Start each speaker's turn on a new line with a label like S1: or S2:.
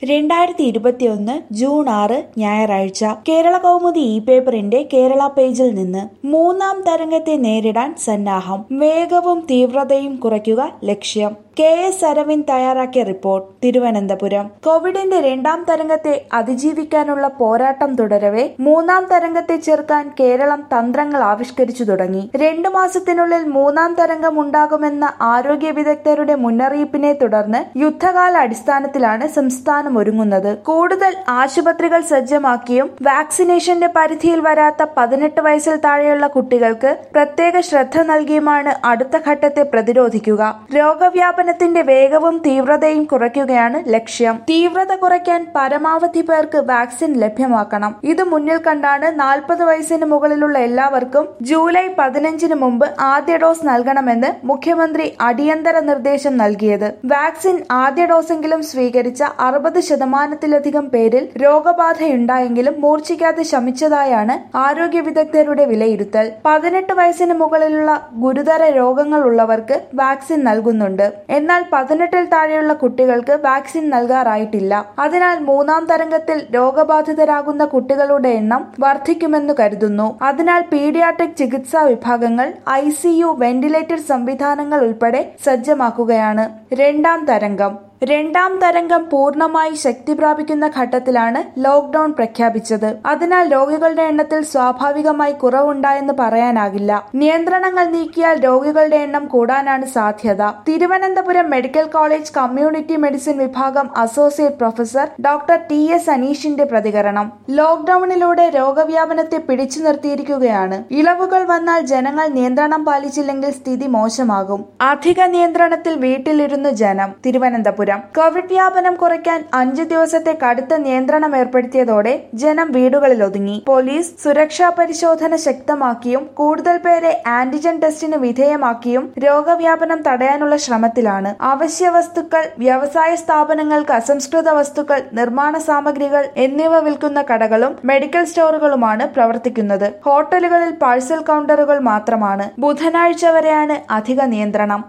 S1: രണ്ടായിരത്തി ഇരുപത്തിയൊന്ന് ജൂൺ ആറ് ഞായറാഴ്ച കേരള കൗമുദി ഇ പേപ്പറിന്റെ കേരള പേജിൽ നിന്ന് മൂന്നാം തരംഗത്തെ നേരിടാൻ സന്നാഹം വേഗവും തീവ്രതയും കുറയ്ക്കുക ലക്ഷ്യം കെ എസ് അരവിന്ദ് തയ്യാറാക്കിയ റിപ്പോർട്ട് തിരുവനന്തപുരം കോവിഡിന്റെ രണ്ടാം തരംഗത്തെ അതിജീവിക്കാനുള്ള പോരാട്ടം തുടരവെ മൂന്നാം തരംഗത്തെ ചെറുക്കാൻ കേരളം തന്ത്രങ്ങൾ ആവിഷ്കരിച്ചു തുടങ്ങി രണ്ടു മാസത്തിനുള്ളിൽ മൂന്നാം തരംഗം ഉണ്ടാകുമെന്ന ആരോഗ്യ വിദഗ്ധരുടെ മുന്നറിയിപ്പിനെ തുടർന്ന് യുദ്ധകാല അടിസ്ഥാനത്തിലാണ് സംസ്ഥാനം ഒരുങ്ങുന്നത് കൂടുതൽ ആശുപത്രികൾ സജ്ജമാക്കിയും വാക്സിനേഷന്റെ പരിധിയിൽ വരാത്ത പതിനെട്ട് വയസ്സിൽ താഴെയുള്ള കുട്ടികൾക്ക് പ്രത്യേക ശ്രദ്ധ നൽകിയുമാണ് അടുത്ത ഘട്ടത്തെ പ്രതിരോധിക്കുക രോഗവ്യാപനത്തിന്റെ വേഗവും തീവ്രതയും കുറയ്ക്കുകയാണ് ലക്ഷ്യം തീവ്രത കുറയ്ക്കാൻ പരമാവധി പേർക്ക് വാക്സിൻ ലഭ്യമാക്കണം ഇത് മുന്നിൽ കണ്ടാണ് നാൽപ്പത് വയസ്സിന് മുകളിലുള്ള എല്ലാവർക്കും ജൂലൈ പതിനഞ്ചിന് മുമ്പ് ആദ്യ ഡോസ് നൽകണമെന്ന് മുഖ്യമന്ത്രി അടിയന്തര നിർദ്ദേശം നൽകിയത് വാക്സിൻ ആദ്യ ഡോസെങ്കിലും സ്വീകരിച്ച അറുപത് ശതമാനത്തിലധികം പേരിൽ രോഗബാധയുണ്ടായെങ്കിലും മൂർച്ഛിക്കാതെ ശമിച്ചതായാണ് ആരോഗ്യ വിദഗ്ധരുടെ വിലയിരുത്തൽ പതിനെട്ട് വയസ്സിന് മുകളിലുള്ള ഗുരുതര രോഗങ്ങൾ ഉള്ളവർക്ക് വാക്സിൻ നൽകുന്നുണ്ട് എന്നാൽ പതിനെട്ടിൽ താഴെയുള്ള കുട്ടികൾക്ക് വാക്സിൻ നൽകാറായിട്ടില്ല അതിനാൽ മൂന്നാം തരംഗത്തിൽ രോഗബാധിതരാകുന്ന കുട്ടികളുടെ എണ്ണം വർദ്ധിക്കുമെന്ന് കരുതുന്നു അതിനാൽ പീഡിയാട്രിക് ചികിത്സാ വിഭാഗങ്ങൾ ഐ വെന്റിലേറ്റർ സംവിധാനങ്ങൾ ഉൾപ്പെടെ സജ്ജമാക്കുകയാണ് രണ്ടാം തരംഗം രണ്ടാം തരംഗം പൂർണ്ണമായി ശക്തി പ്രാപിക്കുന്ന ഘട്ടത്തിലാണ് ലോക്ഡൌൺ പ്രഖ്യാപിച്ചത് അതിനാൽ രോഗികളുടെ എണ്ണത്തിൽ സ്വാഭാവികമായി കുറവുണ്ടായെന്ന് പറയാനാകില്ല നിയന്ത്രണങ്ങൾ നീക്കിയാൽ രോഗികളുടെ എണ്ണം കൂടാനാണ് സാധ്യത Thiruvananthapuram medical college community medicine വിഭാഗം associate professor doctor T S അനീഷിന്റെ പ്രതികരണം ലോക്ഡൌണിലൂടെ രോഗവ്യാപനത്തെ പിടിച്ചു നിർത്തിയിരിക്കുകയാണ് ഇളവുകൾ വന്നാൽ ജനങ്ങൾ നിയന്ത്രണം പാലിച്ചില്ലെങ്കിൽ സ്ഥിതി മോശമാകും അധിക നിയന്ത്രണത്തിൽ വീട്ടിലിരുന്ന് ജനം തിരുവനന്തപുരം കോവിഡ് വ്യാപനം കുറയ്ക്കാൻ അഞ്ച് ദിവസത്തെ കടുത്ത നിയന്ത്രണം ഏർപ്പെടുത്തിയതോടെ ജനം വീടുകളിൽ ഒതുങ്ങി പോലീസ് സുരക്ഷാ പരിശോധന ശക്തമാക്കിയും കൂടുതൽ പേരെ ആന്റിജൻ ടെസ്റ്റിന് വിധേയമാക്കിയും രോഗവ്യാപനം തടയാനുള്ള ശ്രമത്തിലാണ് അവശ്യ വസ്തുക്കൾ വ്യവസായ സ്ഥാപനങ്ങൾക്ക് അസംസ്കൃത വസ്തുക്കൾ നിർമ്മാണ സാമഗ്രികൾ എന്നിവ വിൽക്കുന്ന കടകളും മെഡിക്കൽ സ്റ്റോറുകളുമാണ് പ്രവർത്തിക്കുന്നത് ഹോട്ടലുകളിൽ പാഴ്സൽ കൗണ്ടറുകൾ മാത്രമാണ് ബുധനാഴ്ച വരെയാണ് അധിക നിയന്ത്രണം